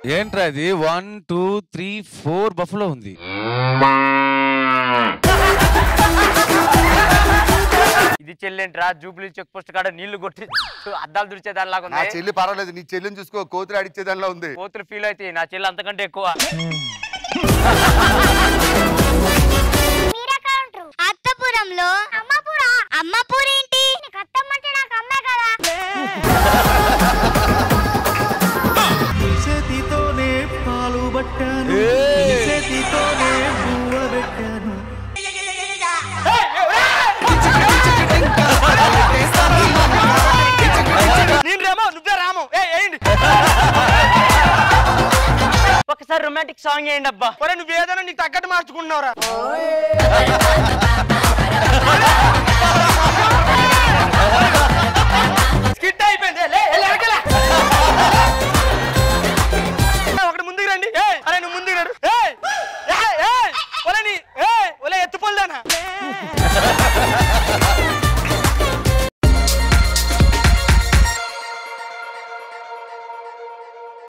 ఏంట్రా అది one two three four buffalo ఉంది ఇది చెల్లెంట్రా జూబ్లీ చెక్ పోస్ట్ కాడ నీళ్లు కొట్టి అద్దాలు దుడిచే దానిలాగా నా ఉంది చెల్లి పర్వాలేదు నీ చెల్లిని చూసుకో కోతులు అడిచే దానిలో ఉంది కోతులు ఫీల్ అయితే నా చెల్లి అంతకంటే ఎక్కువ అత్తపురంలో అమ్మపుర అమ్మపూరి ఏంటి నీకు అత్తమ్మంటే నాకు అమ్మే కదా చేతితోనే పాలు పట్టాను చేతితోనే పువ్వ పెట్టాను నేను రామో నువ్వే రాము ఏ ఏంటి ఒకసారి రొమాంటిక్ సాంగ్ వేయండి అబ్బా ఒరే నువ్వు ఏదైనా నీకు తగ్గట్టు మార్చుకుంటున్నావురా